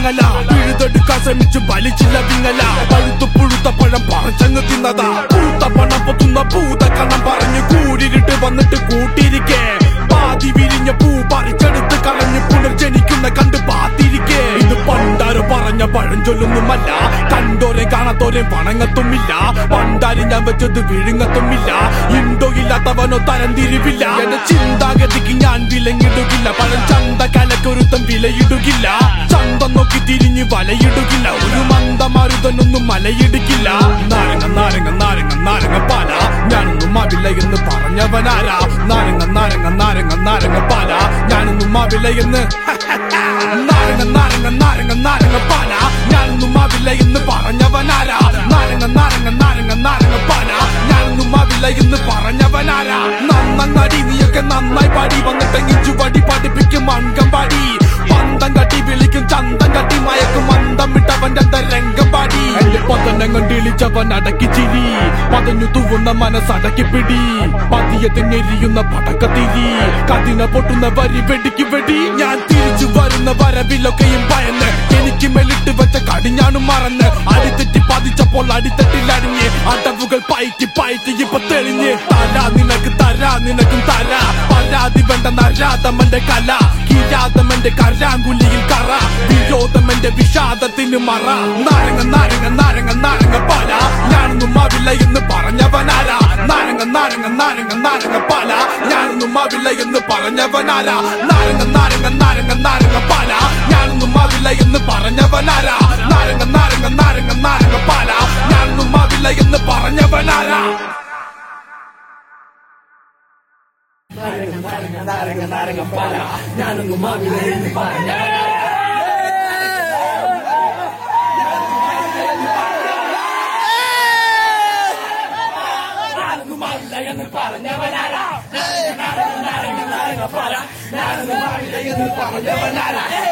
ഞങ്ങല പിഴുതെടുക്കാൻ ശ്രമിച്ചു വലിച്ചില്ല വിങ്ങല പഴുത്തു പുഴുത്ത പഴം പറിച്ചങ്ങ് തിന്നതാ പൂത്ത പണം പൊത്തുന്ന പൂത കണം പറഞ്ഞു കൂടിയിട്ട് വന്നിട്ട് കൂട്ടിയിരിക്കേ പാതി വിരിഞ്ഞ പൂ പറിച്ചെടുത്ത് കളഞ്ഞ് പുനർജനിക്കുന്ന കണ്ട് പാത്തിരിക്കേ ഇത് പണ്ടാരോ പറഞ്ഞ പഴഞ്ചൊല്ലൊന്നുമല്ല കണ്ടോരെ കാണാത്തോരെ വണങ്ങത്തുമില്ല പണ്ടാരി ഞാൻ വെച്ചത് വിഴുങ്ങത്തുമില്ല ഇണ്ടോ ഇല്ലാത്തവനോ തരംതിരിവില്ല എന്റെ ചിന്താഗതിക്ക് ഞാൻ വിലങ്ങിടുകില്ല പഴം ചന്ത കലക്കൊരുത്തം വിലയിടുകില്ല ചന്തം നോക്കി തിരിഞ്ഞ് വലയിടുകില്ല ഒരു മന്ദമരുതനൊന്നും മലയിടുകില്ല നാരങ്ങ നാരങ്ങ നാരങ്ങ നാരങ്ങ പാല ഞാനൊന്നും ആവില്ല എന്ന് പറഞ്ഞവനാരാ നാരങ്ങ നാരങ്ങ നാരങ്ങ നാരങ്ങ പാല ഞാനൊന്നും ആവില്ല എന്ന് നാരങ്ങ നാരങ്ങ നാരങ്ങ നാരങ്ങ പാല ഞാനൊന്നും ആവില്ല എന്ന് പറഞ്ഞവനാരാ നാരങ്ങ നാരങ്ങ നാരങ്ങ നാരങ്ങ പാല ഞാനൊന്നും ആവില്ല എന്ന് പറഞ്ഞവനാരാ നന്നങ്ങടി നീയൊക്കെ നന്നായി പാടി വന്നിട്ടെങ്കിൽ ചുവടി പഠിപ്പിക്കും അംഗം പാടി പന്തം കട്ടി വിളിക്കും ചന്തം കട്ടി മയക്കും മന്ദം വിട്ടവന്റെ രംഗം പാടി എന്റെ പതനം കണ്ടിളിച്ചവൻ അടക്കി ചിരി പതഞ്ഞു തൂവുന്ന മനസ്സടക്കി പിടി പതിയത്തിനെരിയുന്ന പടക്കത്തിരി കതിന പൊട്ടുന്ന വരി വെടിക്ക് വെടി ഞാൻ തിരിച്ചു വരുന്ന വരവിലൊക്കെയും ഭയന്ന് എനിക്ക് മേലിട്ട് വെച്ച കടിഞ്ഞാണും മറന്ന് അടിത്തെറ്റി പതിച്ചപ്പോൾ അടിത്തട്ടിൽ അടിഞ്ഞ് അടവുകൾ പയറ്റി പയറ്റി ഇപ്പൊ തെളിഞ്ഞ് തരാ നിനക്ക് തരാ നിനക്കും തരാ പരാതി വേണ്ട നരാതമന്റെ കല കിരാതമന്റെ കരാങ്കുലിയിൽ കറ വിരോധമന്റെ വിഷാദത്തിന് മറ നാരങ്ങ നാരങ്ങ നാരങ്ങ നാരങ്ങ പാല ഞാനൊന്നും ആവില്ല എന്ന് പറഞ്ഞവനാരാ നാരങ്ങ നാരങ്ങ നാരങ്ങ നാരങ്ങ പാല ഞാനൊന്നും ആവില്ല എന്ന് പറഞ്ഞവനാരാ നാരങ്ങ നാരങ്ങ നാരങ്ങ നാരങ്ങ പാല ഞാനൊന്നും ആവില്ല എന്ന് പറഞ്ഞവനാരാ നാരങ്ങ നാരങ്ങ നാരങ്ങ നാരങ്ങ പാല ഞാനൊന്നും ആവില്ല എന്ന് പറഞ്ഞവനാരാ നാരങ്ങ നാരങ്ങ പാല ഞാനൊന്നും ആവില്ല എന്ന് പറഞ്ഞ ഞാനൊന്നും ആവില്ല എന്ന് പറഞ്ഞവനാരാ നാരങ്ങ നാരങ്ങ നാരങ്ങ പാല ഞാനൊന്നും ആവില്ല എന്ന് പറഞ്ഞവനാരാ